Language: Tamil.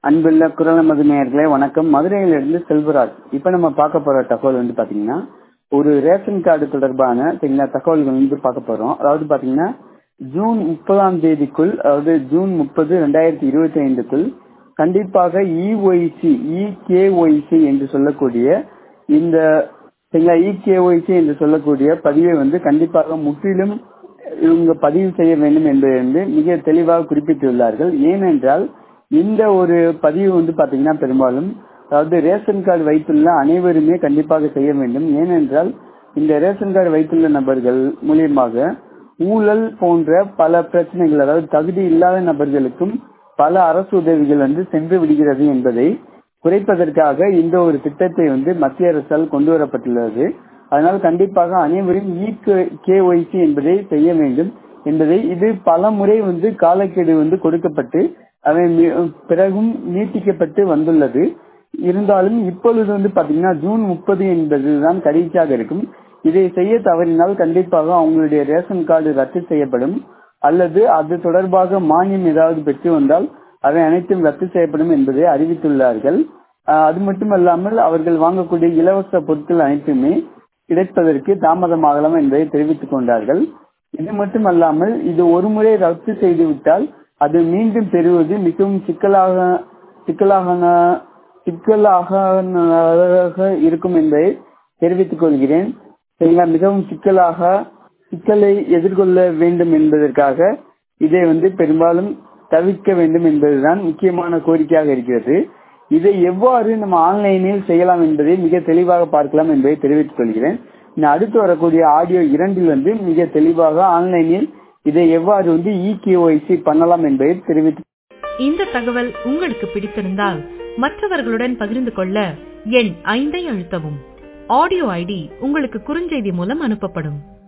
அன்புள்ள குரல் நமது நேயர்களே வணக்கம் மதுரையிலிருந்து செல்வராஜ் இப்ப நம்ம பார்க்க போற தகவல் வந்து பாத்தீங்கன்னா ஒரு ரேஷன் கார்டு தொடர்பான சரிங்களா தகவல்கள் வந்து பார்க்க போறோம் அதாவது பாத்தீங்கன்னா ஜூன் முப்பதாம் தேதிக்குள் அதாவது ஜூன் முப்பது ரெண்டாயிரத்தி இருபத்தி ஐந்துக்குள் கண்டிப்பாக இஒய்சி இகேஒய்சி என்று சொல்லக்கூடிய இந்த சரிங்களா இகேஒய்சி என்று சொல்லக்கூடிய பதிவை வந்து கண்டிப்பாக முற்றிலும் இவங்க பதிவு செய்ய வேண்டும் என்பதை வந்து மிக தெளிவாக குறிப்பிட்டுள்ளார்கள் ஏனென்றால் இந்த ஒரு பதிவு வந்து பாத்தீங்கன்னா பெரும்பாலும் அதாவது ரேஷன் கார்டு வைத்துள்ள அனைவருமே கண்டிப்பாக செய்ய வேண்டும் ஏனென்றால் இந்த ரேஷன் கார்டு வைத்துள்ள நபர்கள் மூலியமாக ஊழல் போன்ற பல பிரச்சனைகள் அதாவது தகுதி இல்லாத நபர்களுக்கும் பல அரசு உதவிகள் வந்து சென்று விடுகிறது என்பதை குறைப்பதற்காக இந்த ஒரு திட்டத்தை வந்து மத்திய அரசால் கொண்டு வரப்பட்டுள்ளது அதனால் கண்டிப்பாக அனைவரும் இ கேஒய்சி என்பதை செய்ய வேண்டும் என்பதை இது பல முறை வந்து காலக்கெடு வந்து கொடுக்கப்பட்டு அவை பிறகும் நீட்டிக்கப்பட்டு வந்துள்ளது இருந்தாலும் இப்பொழுது வந்து பாத்தீங்கன்னா ஜூன் முப்பது என்பதுதான் கடைசியாக இருக்கும் இதை செய்ய தவறினால் கண்டிப்பாக அவங்களுடைய ரேஷன் கார்டு ரத்து செய்யப்படும் அல்லது அது தொடர்பாக மானியம் ஏதாவது பெற்று வந்தால் அவை அனைத்தும் ரத்து செய்யப்படும் என்பதை அறிவித்துள்ளார்கள் அது மட்டுமல்லாமல் அவர்கள் வாங்கக்கூடிய இலவச பொருட்கள் அனைத்துமே கிடைப்பதற்கு தாமதமாகலாம் என்பதை தெரிவித்துக் கொண்டார்கள் இது மட்டுமல்லாமல் இது ஒரு முறை ரத்து செய்துவிட்டால் அது மீண்டும் பெறுவது மிகவும் சிக்கலாக சிக்கலாக சிக்கலாக இருக்கும் என்பதை தெரிவித்துக் கொள்கிறேன் சரிங்களா மிகவும் சிக்கலாக சிக்கலை எதிர்கொள்ள வேண்டும் என்பதற்காக இதை வந்து பெரும்பாலும் தவிர்க்க வேண்டும் என்பதுதான் முக்கியமான கோரிக்கையாக இருக்கிறது இதை எவ்வாறு நம்ம ஆன்லைனில் செய்யலாம் என்பதை மிக தெளிவாக பார்க்கலாம் என்பதை தெரிவித்துக் கொள்கிறேன் அடுத்து வரக்கூடிய ஆடியோ இரண்டில் வந்து மிக தெளிவாக ஆன்லைனில் இதை எவ்வாறு வந்து இகேஒய்சி பண்ணலாம் என்பதை தெரிவித்து இந்த தகவல் உங்களுக்கு பிடித்திருந்தால் மற்றவர்களுடன் பகிர்ந்து கொள்ள எண் ஐந்தை அழுத்தவும் ஆடியோ ஐடி உங்களுக்கு குறுஞ்செய்தி மூலம் அனுப்பப்படும்